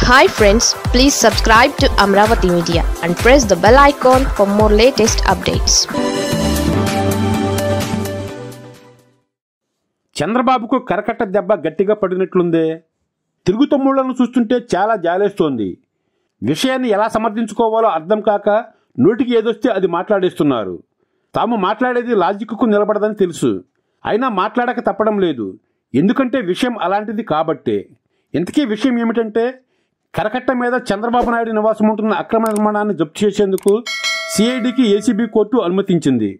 hi friends please subscribe to Amaravati media and press the bell icon for more latest updates చంద్రబాబుకు కరకట్ట దెబ్బ గట్టిగా పడినట్లుందే తిరుగు తమ్ముళ్లను చూస్తుంటే చాలా జాలేస్తోంది విషయాన్ని ఎలా సమర్థించుకోవాలో అర్థం కాక నోటికి ఏదొస్తే అది మాట్లాడేస్తున్నారు తాము మాట్లాడేది లాజిక్కు నిలబడదని తెలుసు అయినా మాట్లాడక తప్పడం లేదు ఎందుకంటే విషయం అలాంటిది కాబట్టే ఇంతకీ విషయం ఏమిటంటే కరకట్ట మీద చంద్రబాబు నాయుడు నివాసం ఉంటున్న అక్రమ నిర్మాణాన్ని జప్తు చేసేందుకు సిఐడికి ఏసీబీ కోర్టు అనుమతించింది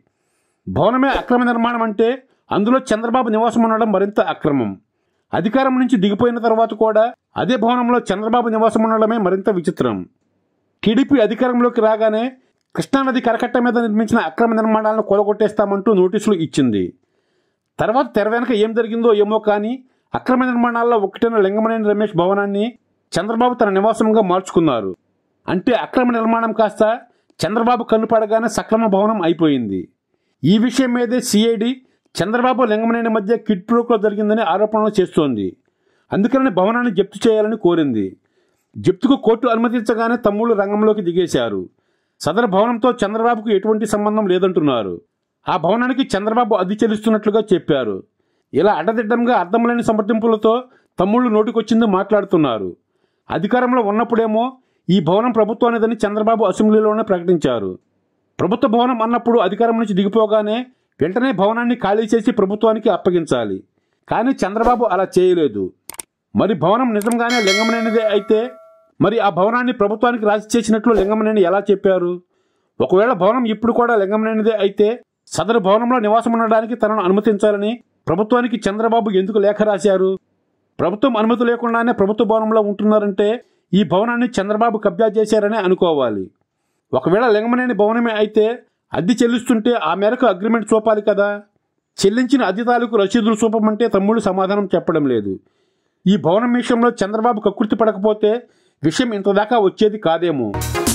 భవనమే అక్రమ నిర్మాణం అంటే అందులో చంద్రబాబు నివాసం ఉండడం మరింత అక్రమం అధికారం నుంచి దిగిపోయిన తర్వాత కూడా అదే భవనంలో చంద్రబాబు నివాసం ఉండడమే మరింత విచిత్రం టీడీపీ అధికారంలోకి రాగానే కృష్ణానది కరకట్ట మీద నిర్మించిన అక్రమ నిర్మాణాలను కూలగొట్టేస్తామంటూ నోటీసులు ఇచ్చింది తర్వాత తెర వెనక ఏం జరిగిందో ఏమో కానీ అక్రమ నిర్మాణాల్లో ఒకటైన లింగమనేని రమేష్ భవనాన్ని చంద్రబాబు తన నివాసంగా మార్చుకున్నారు అంటే అక్రమ నిర్మాణం కాస్త చంద్రబాబు కన్ను పడగానే సక్రమ భవనం అయిపోయింది ఈ విషయం మీదే సిఐడి చంద్రబాబు లింగమనేని మధ్య కిడ్ ప్రోకో జరిగిందని ఆరోపణలు చేస్తోంది అందుకని భవనాన్ని జప్తు చేయాలని కోరింది జప్తుకు కోర్టు అనుమతించగానే తమ్ముళ్ళు రంగంలోకి దిగేశారు సదరు భవనంతో చంద్రబాబుకు ఎటువంటి సంబంధం లేదంటున్నారు ఆ భవనానికి చంద్రబాబు అద్దె చెల్లిస్తున్నట్లుగా చెప్పారు ఇలా అడ్డదిడ్డంగా అర్థం లేని సమర్థింపులతో తమ్ముళ్ళు నోటికొచ్చింది మాట్లాడుతున్నారు అధికారంలో ఉన్నప్పుడేమో ఈ భవనం ప్రభుత్వానిదని చంద్రబాబు అసెంబ్లీలోనే ప్రకటించారు ప్రభుత్వ భవనం అన్నప్పుడు అధికారం నుంచి దిగిపోగానే వెంటనే భవనాన్ని ఖాళీ చేసి ప్రభుత్వానికి అప్పగించాలి కానీ చంద్రబాబు అలా చేయలేదు మరి భవనం నిజంగానే లింగమనేనిదే అయితే మరి ఆ భవనాన్ని ప్రభుత్వానికి రాసి చేసినట్లు లింగమనేని ఎలా చెప్పారు ఒకవేళ భవనం ఇప్పుడు కూడా లింగమనేనిదే అయితే సదరు భవనంలో నివాసం ఉండడానికి తనను అనుమతించాలని ప్రభుత్వానికి చంద్రబాబు ఎందుకు లేఖ రాశారు ప్రభుత్వం అనుమతి లేకుండానే ప్రభుత్వ భవనంలో ఉంటున్నారంటే ఈ భవనాన్ని చంద్రబాబు కబ్జా చేశారని అనుకోవాలి ఒకవేళ లింగమనేని భవనమే అయితే అద్దె చెల్లిస్తుంటే ఆ మేరకు అగ్రిమెంట్ చూపాలి కదా చెల్లించిన అద్దె తాలూకు రసీదులు చూపమంటే తమ్ముడు సమాధానం చెప్పడం లేదు ఈ భవనం విషయంలో చంద్రబాబు కకృతి పడకపోతే విషయం ఇంతదాకా వచ్చేది కాదేమో